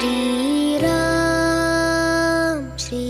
ஸ்ரீராம்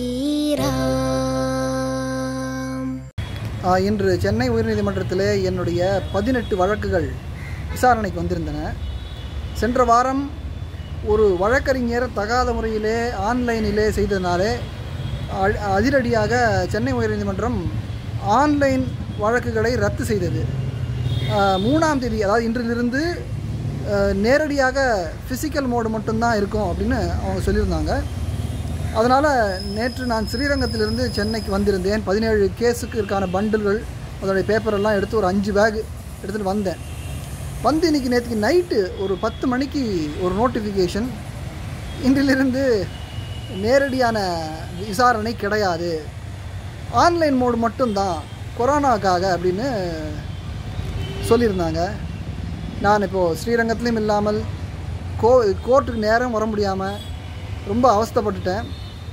ஸ்ரீராம் ஆ, இன்று சென்னை உயர்நீதிமன்றத்தில் என்னுடைய பதினெட்டு வழக்குகள் விசாரணைக்கு வந்திருந்தன சென்ற வாரம் ஒரு வழக்கறிஞர் தகாத முறையிலே ஆன்லைனிலே செய்ததினாலே அ- அதிரடியாக சென்னை உயர்நீதிமன்றம் ஆன்லைன் வழக்குகளை ரத்து செய்தது ஆ, மூணாம் தேதி அதாவது இன்றிலிருந்து ஆ, நேரடியாக ஃபிசிக்கல் மோடு மட்டும்தான் இருக்கும் அப்படின்னு அவங்க சொல்லியிருந்தாங்க அதனால் நேற்று நான் ஸ்ரீரங்கத்திலிருந்து சென்னைக்கு வந்திருந்தேன் பதினேழு கேஸுக்கு இருக்கான பண்டில்கள் அதோடைய பேப்பரெல்லாம் எடுத்து ஒரு அஞ்சு பேக் எடுத்துகிட்டு வந்தேன் வந்து இன்னைக்கு நேற்றுக்கு நைட்டு ஒரு பத்து மணிக்கு ஒரு நோட்டிஃபிகேஷன் இன்றிலிருந்து நேரடியான விசாரணை கிடையாது ஆன்லைன் மோடு மட்டும்தான் கொரோனாக்காக அப்படின்னு சொல்லியிருந்தாங்க நான் இப்போது ஸ்ரீரங்கத்துலேயும் இல்லாமல் கோ கோர்ட்டுக்கு நேரம் வர முடியாமல் ரொம்ப அவஸ்தைப்பட்டுட்டேன்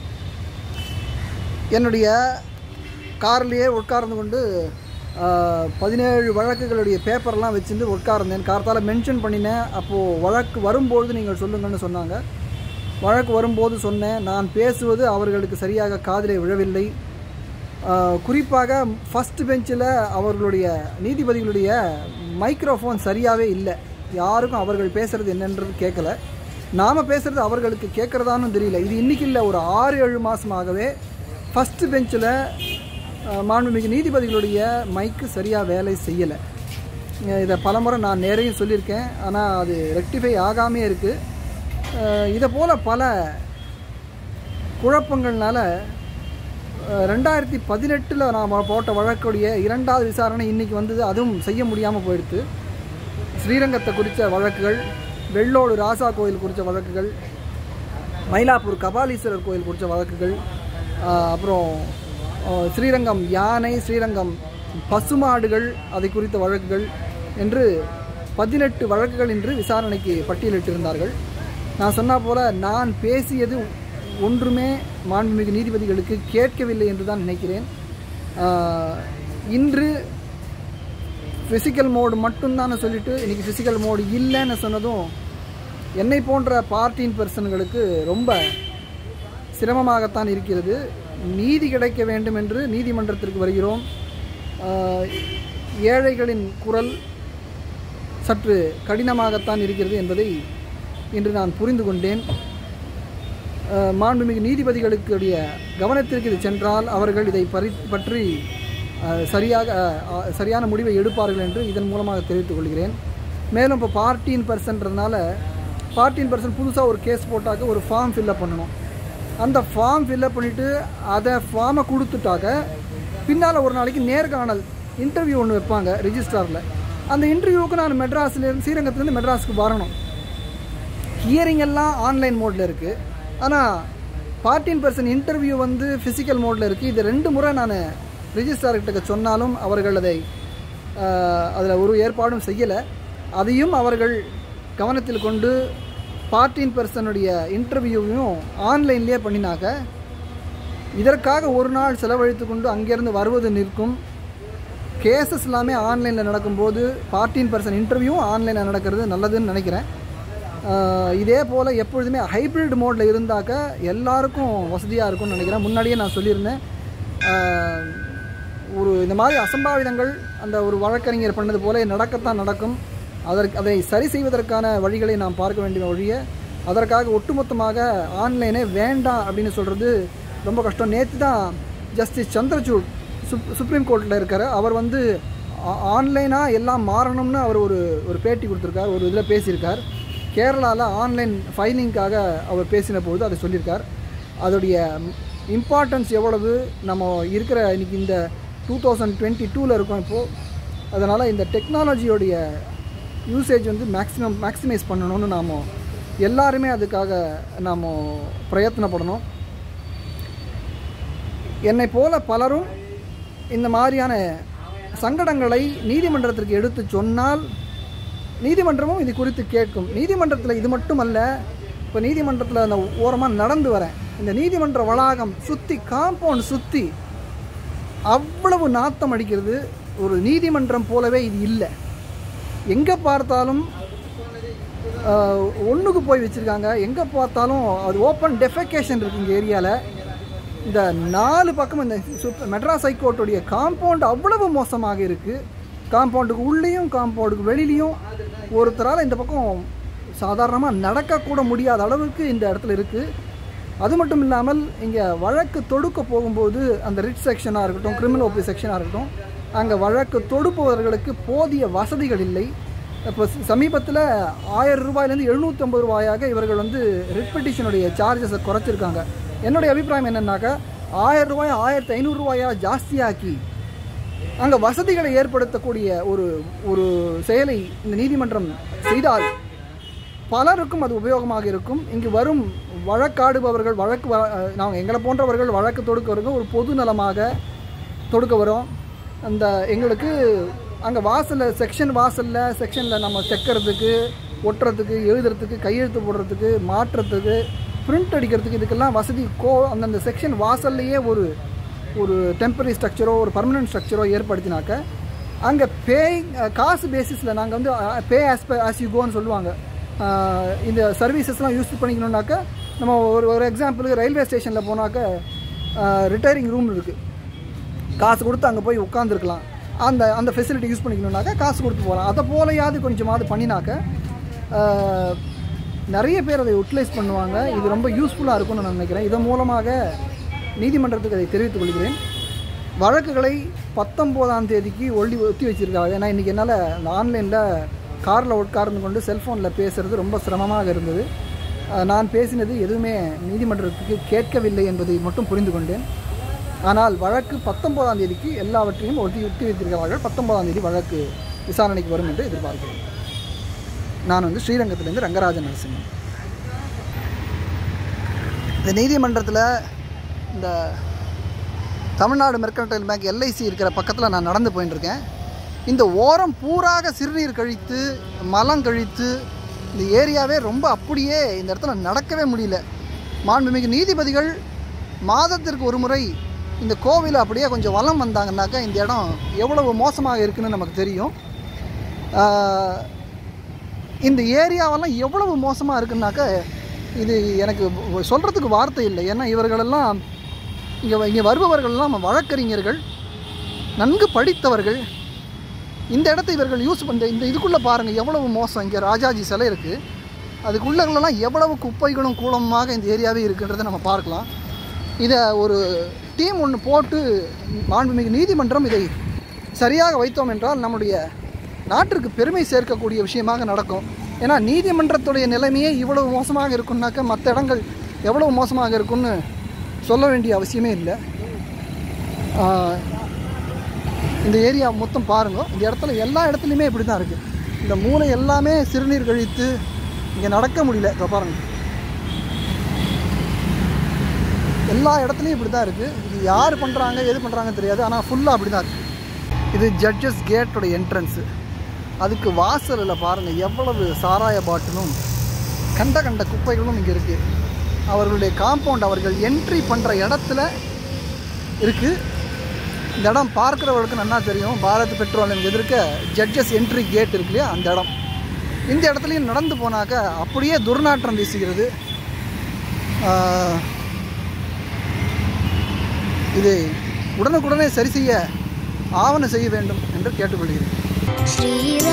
என்னுடைய கார்லேயே உட்கார்ந்து கொண்டு ஆஹ், பதினேழு வழக்குகளுடைய பேப்பர்லாம் வச்சுட்டு உட்கார்ந்தேன் கார்த்தால மென்ஷன் பண்ணினேன் அப்போது வழக்கு வரும்பொழுது நீங்கள் சொல்லுங்கன்னு சொன்னாங்க வழக்கு வரும்போது சொன்னேன் நான் பேசுவது அவர்களுக்கு சரியாக காதிலே விழவில்லை ஆஹ், குறிப்பாக ஃபஸ்ட் பெஞ்சில் அவர்களுடைய நீதிபதிகளுடைய மைக்ரோஃபோன் சரியாகவே இல்லை யாருக்கும் அவர்கள் பேசுகிறது என்னன்றது கேட்கல நாம் பேசுகிறது அவர்களுக்கு கேட்குறதான்னு தெரியல இது இன்றைக்கி இல்லை ஒரு ஆறு ஏழு மாதமாகவே ஃபஸ்ட்டு பெஞ்சில் மாண்புமிகு நீதிபதிகளுடைய மைக்கு சரியாக வேலை செய்யலை இதை பலமுறை நான் நேரையும் சொல்லியிருக்கேன் ஆனால் அது ரெக்டிஃபை ஆகாமே இருக்குது இதை போல் பல குழப்பங்கள்னால அஹ், ரெண்டாயிரத்தி பதினெட்டில் நாம் போட்ட வழக்குடைய இரண்டாவது விசாரணை இன்றைக்கி வந்தது அதுவும் செய்ய முடியாமல் போயிடுது ஸ்ரீரங்கத்தை குறித்த வழக்குகள் வெள்ளோடு ராசா கோயில் குறித்த வழக்குகள் மயிலாப்பூர் கபாலீஸ்வரர் கோயில் குறித்த வழக்குகள் ஆஹ், அப்புறம் ஆஹ், ஸ்ரீரங்கம் யானை ஸ்ரீரங்கம் பசுமாடுகள் அதை குறித்த வழக்குகள் என்று பதினெட்டு வழக்குகள் இன்று விசாரணைக்கு பட்டியலிட்டிருந்தார்கள் நான் சொன்னா போல நான் பேசியது ஒன்றுமே மாண்புமிகு நீதிபதிகளுக்கு கேட்கவில்லை என்று தான் நினைக்கிறேன் ஆஹ், இன்று ஃபிசிக்கல் மோடு மட்டும்தான் சொல்லிட்டு இன்றைக்கி ஃபிசிக்கல் மோடு இல்லைன்னு சொன்னதும் என்னை போன்ற பார்ட்டின் பர்சன்களுக்கு ரொம்ப சிரமமாகத்தான் இருக்கிறது நீதி கிடைக்க வேண்டும் என்று நீதிமன்றத்திற்கு வருகிறோம் ஆஹ், ஏழைகளின் குரல் சற்று கடினமாகத்தான் இருக்கிறது என்பதை இன்று நான் புரிந்து கொண்டேன் அஹ், மாண்புமிகு நீதிபதிகளுக்குடைய கவனத்திற்கு இது சென்றால் அவர்கள் இதை பரி பற்றி அஹ், சரியாக அஹ், அஹ், சரியான முடிவை எடுப்பார்கள் என்று இதன் மூலமாக தெரிவித்துக் கொள்கிறேன் மேலும் இப்போ பார்ட்டின் பர்சன்றதுனால பார்ட்டின் பர்சன் புதுசாக ஒரு கேஸ் போட்டாக்க ஒரு ஃபார்ம் ஃபில்அப் பண்ணணும் அந்த ஃபார்ம் ஃபில்அப் பண்ணிவிட்டு அதை ஃபார்மை கொடுத்துட்டாக்க பின்னால் ஒரு நாளைக்கு நேர்காணல் இன்டர்வியூ ஒன்று வைப்பாங்க ரிஜிஸ்ட்ராரில் அந்த இன்டர்வியூவுக்கு நான் மெட்ராஸ்லேருந்து ஸ்ரீரங்கத்துலேருந்து மெட்ராஸுக்கு வரணும் ஹியரிங் எல்லாம் ஆன்லைன் மோடில் இருக்குது ஆனால் பார்ட்டின் பர்சன் இன்டர்வியூ வந்து ஃபிசிக்கல் மோடில் இருக்குது இது ரெண்டு முறை நான் ரிஜிஸ்ட்ரார்கிட்ட சொன்னாலும் அவர்கள் அதை அதில் ஒரு ஏற்பாடும் செய்யலை அதையும் அவர்கள் கவனத்தில் கொண்டு பார்ட்டின் பர்சனுடைய இன்டர்வியூவையும் ஆன்லைன்லேயே பண்ணினாக்க இதற்காக ஒரு நாள் செலவழித்து கொண்டு அங்கேருந்து வருவது நிற்கும் கேசஸ் எல்லாமே ஆன்லைனில் நடக்கும்போது பார்ட்டின் பர்சன் இன்டர்வியூவும் ஆன்லைனில் நடக்கிறது நல்லதுன்னு நினைக்கிறேன் ஆஹ் இதே போல் எப்பொழுதுமே ஹைப்ரிட் மோடில் இருந்தாக்க எல்லாருக்கும் வசதியாக இருக்கும்னு நினைக்கிறேன் முன்னாடியே நான் சொல்லியிருந்தேன் ஆஹ் ஒரு இந்த மாதிரி அசம்பாவிதங்கள் அந்த ஒரு வழக்கறிஞர் பண்ணது போல நடக்கத்தான் நடக்கும் அதற்கு அதை சரி செய்வதற்கான வழிகளை நாம் பார்க்க வேண்டிய வழியை அதற்காக ஒட்டுமொத்தமாக ஆன்லைனே வேண்டாம் அப்படின்னு சொல்கிறது ரொம்ப கஷ்டம் நேற்று தான் ஜஸ்டிஸ் சந்திரசூட் சுப் சுப்ரீம் கோர்ட்டில் இருக்கார் அவர் வந்து ஆன்லைனாக எல்லாம் மாறணும்னு அவர் ஒரு ஒரு பேட்டி கொடுத்துருக்கார் ஒரு இதில் பேசியிருக்கார் கேரளாவில் ஆன்லைன் ஃபைலிங்காக அவர் பேசின பொழுது அதை சொல்லியிருக்கார் அதோடைய இம்பார்ட்டன்ஸ் எவ்வளவு நம்ம இருக்கிற இன்னைக்கு இந்த டூ தௌசண்ட் டுவெண்ட்டி டூவில் இருக்கோம் இப்போது அதனால் இந்த டெக்னாலஜியோடைய யூசேஜ் வந்து மேக்ஸிமம் மேக்ஸிமைஸ் பண்ணணும்னு நாம் எல்லாருமே அதுக்காக நாம் பிரயத்தனப்படணும் என்னை போல பலரும் இந்த மாதிரியான சங்கடங்களை நீதிமன்றத்திற்கு எடுத்து சொன்னால் நீதிமன்றமும் இது குறித்து கேட்கும் நீதிமன்றத்தில் இது மட்டுமல்ல இப்போ நீதிமன்றத்தில் அந்த ஓரமாக நடந்து வரேன் இந்த நீதிமன்ற வளாகம் சுற்றி காம்பவுண்ட் சுற்றி அவ்வளவு நாத்தம் அடிக்கிறது ஒரு நீதிமன்றம் போலவே இது இல்லை எங்கே பார்த்தாலும் ஒன்றுக்கு போய் வச்சுருக்காங்க எங்கே பார்த்தாலும் அது ஓப்பன் டெஃபெகேஷன் இருக்குது இங்கே ஏரியாவில் இந்த நாலு பக்கம் இந்த சுப் மெட்ராஸ் ஹைகோர்ட்டுடைய காம்பவுண்ட் அவ்வளவு மோசமாக இருக்குது காம்பவுண்டுக்கு உள்ளேயும் காம்பவுண்டுக்கு வெளியிலையும் ஒருத்தரால் இந்த பக்கம் சாதாரணமாக நடக்கக்கூட முடியாத அளவுக்கு இந்த இடத்துல இருக்குது அது மட்டும் இல்லாமல் இங்கே வழக்கு தொடுக்க போகும்போது அந்த ரிட் செக்ஷனாக இருக்கட்டும் கிரிமினல் ஓபி செக்ஷனாக இருக்கட்டும் அங்கே வழக்கு தொடுப்பவர்களுக்கு போதிய வசதிகள் இல்லை இப்போ சமீபத்தில் ஆயிரம் ரூபாயிலேருந்து எழுநூற்றம்பது ரூபாயாக இவர்கள் வந்து ரிட் பெட்டிஷனுடைய சார்ஜஸை குறைச்சிருக்காங்க என்னுடைய அபிப்பிராயம் என்னன்னாக்கா ஆயிரம் ரூபாய் ஆயிரத்தி ஐநூறுரூவாயாக ஜாஸ்தியாக்கி அங்கே வசதிகளை ஏற்படுத்தக்கூடிய ஒரு ஒரு செயலை இந்த நீதிமன்றம் செய்தால் பலருக்கும் அது உபயோகமாக இருக்கும் இங்கு வரும் வழக்காடுபவர்கள் வழக்கு வ- அஹ் நாங்கள் எங்களை போன்றவர்கள் வழக்கு தொடுக்கவர்கள் ஒரு பொது நலமாக தொடுக்க வரோம் அந்த எங்களுக்கு அங்கே வாசலில் செக்ஷன் வாசலில் செக்ஷனில் நம்ம செக்கிறதுக்கு ஒட்டுறதுக்கு எழுதுறதுக்கு கையெழுத்து போடுறதுக்கு மாற்றுறதுக்கு பிரிண்ட் அடிக்கிறதுக்கு இதுக்கெல்லாம் வசதி கோ அந்தந்த செக்ஷன் வாசல்லையே ஒரு ஒரு டெம்பரரி ஸ்ட்ரக்சரோ ஒரு பர்மனன்ட் ஸ்ட்ரக்சரோ ஏற்படுத்தினாக்க அங்கே பே காசு பேசிஸில் நாங்கள் வந்து பே ஆஸ் ப ஆஸ் யூ கோன்னு சொல்லுவாங்க அஹ் இந்த சர்வீசஸ்லாம் யூஸ் பண்ணிக்கணுன்னாக்க நம்ம ஒரு ஒரு எக்ஸாம்பிளுக்கு ரயில்வே ஸ்டேஷனில் போனாக்க ரிட்டையரிங் ரூம் இருக்குது காசு கொடுத்து அங்கே போய் உட்காந்துருக்கலாம் அந்த அந்த ஃபெசிலிட்டி யூஸ் பண்ணிக்கணுன்னாக்கா காசு கொடுத்து போகலாம் அதை போலையாவது கொஞ்சமாவது பண்ணினாக்க ஆஹ், நிறைய பேர் அதை யூட்டிலைஸ் பண்ணுவாங்க இது ரொம்ப யூஸ்ஃபுல்லாக இருக்கும்னு நான் நினைக்கிறேன் இதன் மூலமாக நீதிமன்றத்துக்கு அதை தெரிவித்துக் கொள்கிறேன் வழக்குகளை பத்தொம்போதாம் தேதிக்கு ஒள்ளி ஒத்தி வச்சிருக்காங்க ஏன்னா இன்றைக்கி என்னால் இந்த ஆன்லைனில் காரில் உட்கார்ந்து கொண்டு செல்ஃபோனில் பேசுகிறது ரொம்ப சிரமமாக இருந்தது ஆஹ், நான் பேசினது எதுவுமே நீதிமன்றத்துக்கு கேட்கவில்லை என்பதை மட்டும் புரிந்து கொண்டேன் ஆனால் வழக்கு பத்தொன்பதாம் தேதிக்கு எல்லாவற்றையும் ஒட்டி ஒட்டி வைத்திருக்கிறார்கள் பத்தொன்பதாம் தேதி வழக்கு விசாரணைக்கு வரும் என்று எதிர்பார்க்கிறேன் நான் வந்து ஸ்ரீரங்கத்திலேருந்து ரங்கராஜன் நரசிம்மன் இந்த நீதிமன்றத்தில் இந்த தமிழ்நாடு மெர்கன்டைல் பேங்க் எல்ஐசி இருக்கிற பக்கத்தில் நான் நடந்து போயின்னு இருக்கேன் இந்த ஓரம் பூராக சிறுநீர் கழித்து மலம் கழித்து இந்த ஏரியாவே ரொம்ப அப்படியே இந்த இடத்துல நடக்கவே முடியல மாண்புமிகு நீதிபதிகள் மாதத்திற்கு ஒரு முறை இந்த கோவிலை அப்படியே கொஞ்சம் வலம் வந்தாங்கன்னாக்கா இந்த இடம் எவ்வளவு மோசமாக இருக்குன்னு நமக்கு தெரியும் ஆஹ், இந்த ஏரியாவெல்லாம் எவ்வளவு மோசமாக இருக்குன்னாக்கா இது எனக்கு சொல்கிறதுக்கு வார்த்தை இல்லை ஏன்னா இவர்களெல்லாம் இங்கே இங்கே வருபவர்கள்லாம் வழக்கறிஞர்கள் நன்கு படித்தவர்கள் இந்த இடத்தை இவர்கள் யூஸ் பண்ண இந்த இதுக்குள்ளே பாருங்கள் எவ்வளவு மோசம் இங்கே ராஜாஜி சிலை இருக்குது அதுக்குள்ளெல்லாம் எவ்வளவு குப்பைகளும் கூலமாக இந்த ஏரியாவே இருக்குன்றதை நம்ம பார்க்கலாம் இதை ஒரு டீம் ஒன்று போட்டு மாண்புமிகு நீதிமன்றம் இதை சரியாக வைத்தோம் என்றால் நம்முடைய நாட்டிற்கு பெருமை சேர்க்கக்கூடிய விஷயமாக நடக்கும் ஏன்னா நீதிமன்றத்துடைய நிலைமையே இவ்வளவு மோசமாக இருக்குன்னாக்க மற்ற இடங்கள் எவ்வளவு மோசமாக இருக்கும்னு சொல்ல வேண்டிய அவசியமே இல்லை ஆஹ், இந்த ஏரியா மொத்தம் பாருங்க இந்த இடத்துல எல்லா இடத்துலையுமே இப்படி தான் இருக்குது இந்த மூளை எல்லாமே சிறுநீர் கழித்து இங்கே நடக்க முடியல இதோ பாருங்க எல்லா இடத்துலையும் இப்படி தான் இருக்குது இது யார் பண்ணுறாங்க எது பண்ணுறாங்கன்னு தெரியாது ஆனால் ஃபுல்லாக அப்படி தான் இருக்குது இது ஜட்ஜஸ் கேட்டோட என்ட்ரன்ஸு அதுக்கு வாசலில் பாருங்கள் எவ்வளவு சாராய பாட்டிலும் கண்ட கண்ட குப்பைகளும் இங்கே இருக்குது அவர்களுடைய காம்பவுண்ட் அவர்கள் என்ட்ரி பண்ணுற இடத்துல இருக்குது இந்த இடம் பார்க்குறவர்களுக்கு நல்லா தெரியும் பாரத் பெட்ரோலியம் எதிர்க்க ஜட்ஜஸ் என்ட்ரி கேட் இருக்கு இல்லையா அந்த இடம் இந்த இடத்துலையும் நடந்து போனாக்க அப்படியே துர்நாற்றம் வீசுகிறது ஆஹ், இது உடனுக்குடனே சரி செய்ய ஆவணம் செய்ய வேண்டும் என்று கேட்டுக்கொள்கிறேன் श्रीराम